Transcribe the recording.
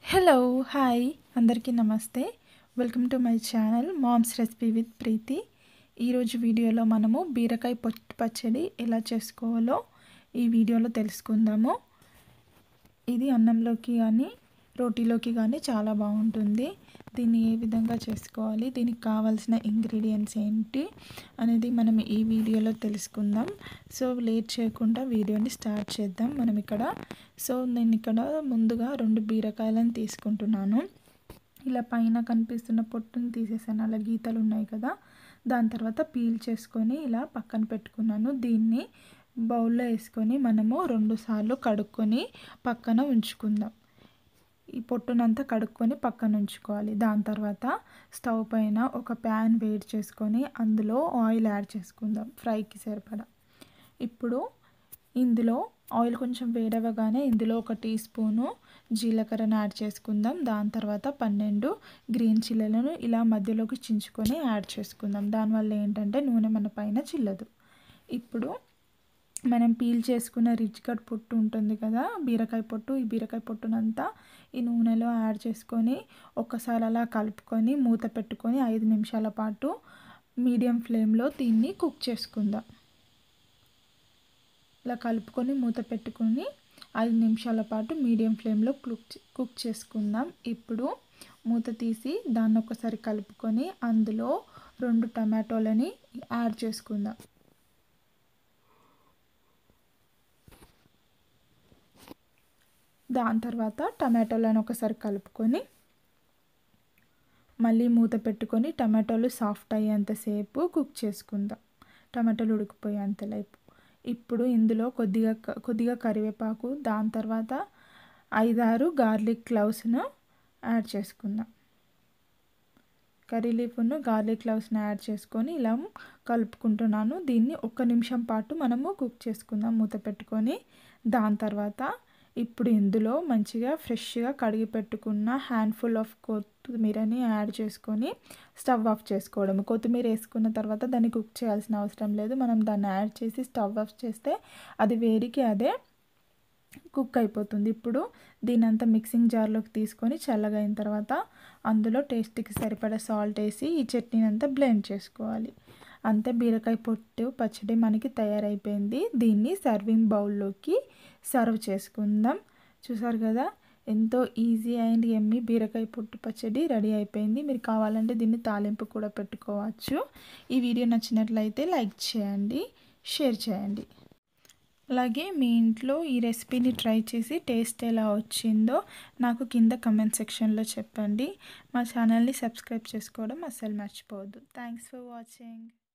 hello hi అందరికీ నమస్తే welcome to my channel moms recipe with Preethi ఈరోజు వీడియోలో మనము బీరకాయ పొట్టు పచ్చడి ఎలా చేసుకోవాలో ఈ వీడియోలో తెలుసుకుందాము ఇది అన్నంలోకి కానీ రోటీలోకి కానీ చాలా బాగుంటుంది దీన్ని ఏ విధంగా చేసుకోవాలి దీనికి కావాల్సిన ఇంగ్రీడియంట్స్ ఏంటి అనేది మనం ఈ వీడియోలో తెలుసుకుందాం సో లేట్ చేయకుండా వీడియోని స్టార్ట్ చేద్దాం మనం ఇక్కడ సో నేను ఇక్కడ ముందుగా రెండు బీరకాయలను తీసుకుంటున్నాను ఇలా పైన కనిపిస్తున్న పొట్టుని తీసేసాను అలా గీతలు ఉన్నాయి కదా దాని తర్వాత పీల్ చేసుకొని ఇలా పక్కన పెట్టుకున్నాను దీన్ని బౌల్లో వేసుకొని మనము రెండు సార్లు కడుక్కొని పక్కన ఉంచుకుందాం ఈ పొట్టునంతా కడుక్కొని పక్కన ఉంచుకోవాలి దాని తర్వాత స్టవ్ పైన ఒక ప్యాన్ వేడి చేసుకొని అందులో ఆయిల్ యాడ్ చేసుకుందాం ఫ్రైకి సరిపడా ఇప్పుడు ఇందులో ఆయిల్ కొంచెం వేడవగానే ఇందులో ఒక టీ స్పూను జీలకర్రను యాడ్ చేసుకుందాం దాని తర్వాత పన్నెండు గ్రీన్ చిల్లలను ఇలా మధ్యలోకి చించుకొని యాడ్ చేసుకుందాం దానివల్ల ఏంటంటే నూనె మన పైన చిల్లదు ఇప్పుడు మనం పీల్ చేసుకున్న రిచ్ కట్ పొట్టు ఉంటుంది కదా బీరకాయ పొట్టు ఈ బీరకాయ పొట్టునంతా ఈ నూనెలో యాడ్ చేసుకొని ఒక్కసారి అలా కలుపుకొని మూత పెట్టుకొని ఐదు నిమిషాల పాటు మీడియం ఫ్లేమ్లో దీన్ని కుక్ చేసుకుందాం ఇలా కలుపుకొని మూత పెట్టుకొని ఐదు నిమిషాల పాటు మీడియం ఫ్లేమ్లో కుక్ కుక్ చేసుకుందాం ఇప్పుడు మూత తీసి దాన్ని ఒకసారి కలుపుకొని అందులో రెండు టమాటోలని యాడ్ చేసుకుందాం దాని తర్వాత టమాటోలను ఒకసారి కలుపుకొని మళ్ళీ మూత పెట్టుకొని టమాటోలు సాఫ్ట్ అయ్యేంతసేపు కుక్ చేసుకుందాం టమాటోలు ఉడికిపోయేంతలేపు ఇప్పుడు ఇందులో కొద్దిగా కొద్దిగా కరివేపాకు దాని తర్వాత ఐదారు గార్లిక్ క్లౌస్ను యాడ్ చేసుకుందాం కర్రీ లీఫ్ను గార్లిక్ క్లౌస్ని యాడ్ చేసుకొని ఇలా కలుపుకుంటున్నాను దీన్ని ఒక్క నిమిషం పాటు మనము కుక్ చేసుకుందాం మూత పెట్టుకొని దాని తర్వాత ఇప్పుడు ఇందులో మంచిగా ఫ్రెష్గా కడిగి పెట్టుకున్న హ్యాండ్ఫుల్ ఆఫ్ కొత్తిమీరని యాడ్ చేసుకొని స్టవ్ ఆఫ్ చేసుకోవడం కొత్తిమీర వేసుకున్న తర్వాత దాన్ని కుక్ చేయాల్సిన అవసరం లేదు మనం దాన్ని యాడ్ చేసి స్టవ్ ఆఫ్ చేస్తే అది వేడికి అదే కుక్ అయిపోతుంది ఇప్పుడు దీని అంతా మిక్సింగ్ జార్లోకి తీసుకొని చల్లగా అయిన తర్వాత అందులో టేస్ట్కి సరిపడా సాల్ట్ వేసి ఈ చట్నీని అంతా బ్లెండ్ చేసుకోవాలి అంతే బీరకాయ పొట్టు పచ్చడి మనకి తయారైపోయింది దీన్ని సర్వింగ్ బౌల్లోకి సర్వ్ చేసుకుందాం చూసారు కదా ఎంతో ఈజీ అండ్ ఎమ్మి బీరకాయ పొట్టు పచ్చడి రెడీ అయిపోయింది మీరు కావాలంటే దీన్ని తాలింపు కూడా పెట్టుకోవచ్చు ఈ వీడియో నచ్చినట్లయితే లైక్ చేయండి షేర్ చేయండి అలాగే మీ ఇంట్లో ఈ రెసిపీని ట్రై చేసి టేస్ట్ ఎలా వచ్చిందో నాకు కింద కమెంట్ సెక్షన్లో చెప్పండి మా ఛానల్ని సబ్స్క్రైబ్ చేసుకోవడం అస్సలు మర్చిపోవద్దు థ్యాంక్స్ ఫర్ వాచింగ్